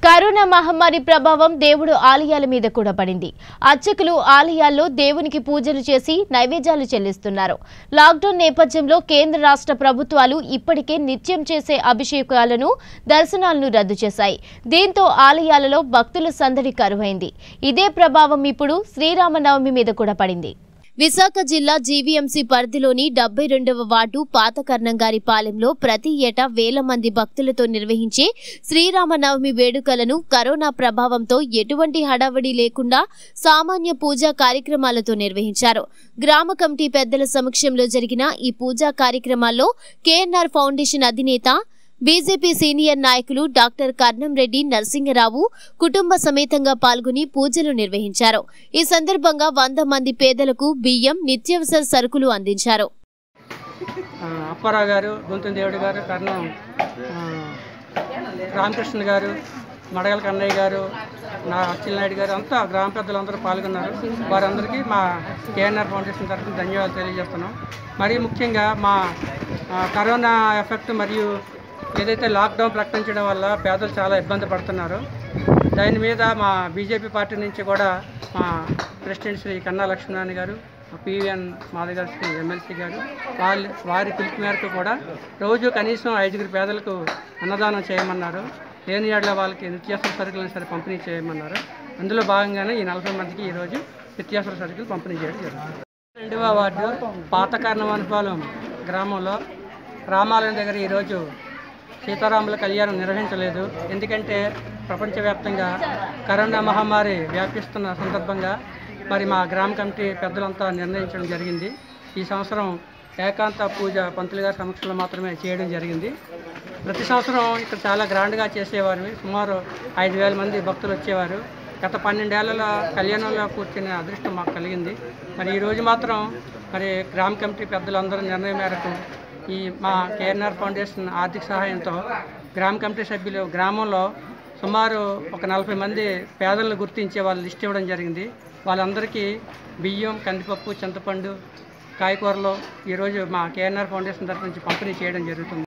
corona మహమ్మారి ప్రభావం దేవుడు ఆలయాల మీద కూడా పడింది అర్చకులు ఆలయాల్లో దేవునికి పూజలు చేసి నైవేద్యాలు చెల్లిస్తున్నారు లాక్డౌన్ నేపథ్యంలో కేంద్ర రాష్ట్ర ప్రభుత్వాలు ఇప్పటికే నిత్యం చేసే అభిషేకాలను దర్శనాలను రద్దు చేశాయి దీంతో ఆలయాలలో భక్తుల సందడి కరువైంది ఇదే ప్రభావం ఇప్పుడు శ్రీరామనవమి మీద కూడా పడింది విశాఖ జిల్లా జీవీఎంసీ పరిధిలోని డెబ్బై రెండవ వార్డు పాత కర్ణంగారి పాలెంలో ప్రతి ఏటా వేల మంది భక్తులతో నిర్వహించే శ్రీరామనవమి వేడుకలను కరోనా ప్రభావంతో ఎటువంటి హడావడి లేకుండా సామాన్య పూజా కార్యక్రమాలతో నిర్వహించారు గ్రామ కమిటీ పెద్దల సమక్షంలో జరిగిన ఈ పూజా కార్యక్రమాల్లో కేఎన్ఆర్ ఫౌండేషన్ అధినేత బీజేపీ సీనియర్ నాయకులు డాక్టర్ కర్ణం రెడ్డి నరసింగరావు కుటుంబ సమేతంగా పాల్గొని పూజలు నిర్వహించారు ఈ సందర్భంగా వంద మంది పేదలకు బియ్యం నిత్యావసర సరుకులు అందించారు ఆ, అప్పారావు గారు గొంతుని దేవుడి గారు కర్ణం ఆ, రామకృష్ణ గారు మడగల కన్నయ్య గారు నా అచ్చిలనాయుడు గారు అంతా గ్రామ పెద్దలందరూ పాల్గొన్నారు వారందరికీ మా కేఎన్ఆర్ ఫౌండేషన్ తరఫున ధన్యవాదాలు తెలియజేస్తున్నాం మరీ ముఖ్యంగా మా ఆ, కరోనా ఎఫెక్ట్ మరియు ఏదైతే లాక్డౌన్ ప్రకటించడం వల్ల పేదలు చాలా ఇబ్బంది పడుతున్నారు దాని మీద మా బీజేపీ పార్టీ నుంచి కూడా మా ప్రెసిడెంట్ శ్రీ కన్నా లక్ష్మీనారాయణ గారు పివిఎన్ మాధవ్ గారు శ్రీ ఎమ్మెల్సీ గారు వాళ్ళ వారి పిలుపు మేరకు కూడా రోజు కనీసం ఐదుగురు పేదలకు అన్నదానం చేయమన్నారు లేని ఏళ్ళ వాళ్ళకి నిత్యావసర సరుకులను సరే పంపిణీ చేయమన్నారు అందులో భాగంగానే ఈ నలభై మందికి ఈరోజు నిత్యావసర సరుకులు పంపిణీ చేయడం జరుగుతుంది రెండవ వార్డు పాత కారణవనపాలెం గ్రామంలో రామాలయం దగ్గర ఈరోజు సీతారాముల కళ్యాణం నిర్వహించలేదు ఎందుకంటే ప్రపంచవ్యాప్తంగా కరోనా మహమ్మారి వ్యాపిస్తున్న సందర్భంగా మరి మా గ్రామ కమిటీ పెద్దలంతా నిర్ణయించడం జరిగింది ఈ సంవత్సరం ఏకాంత పూజ పంతులు గారి సమక్షంలో మాత్రమే చేయడం జరిగింది ప్రతి సంవత్సరం ఇక్కడ చాలా గ్రాండ్గా చేసేవారు సుమారు ఐదు వేల మంది భక్తులు వచ్చేవారు గత పన్నెండేళ్లలో కళ్యాణంలో కూర్చునే అదృష్టం మాకు కలిగింది మరి ఈరోజు మాత్రం మరి గ్రామ కమిటీ పెద్దలందరూ నిర్ణయం మేరకు ఈ మా కేఎన్ఆర్ ఫౌండేషన్ ఆర్థిక సహాయంతో గ్రామ కమిటీ సభ్యులు గ్రామంలో సుమారు ఒక నలభై మంది పేదలను గుర్తించే వాళ్ళ లిస్ట్ ఇవ్వడం జరిగింది వాళ్ళందరికీ బియ్యం కందిపప్పు చింతపండు కాయకూరలు ఈరోజు మా కేఎన్ఆర్ ఫౌండేషన్ తరఫు నుంచి పంపిణీ చేయడం జరుగుతుంది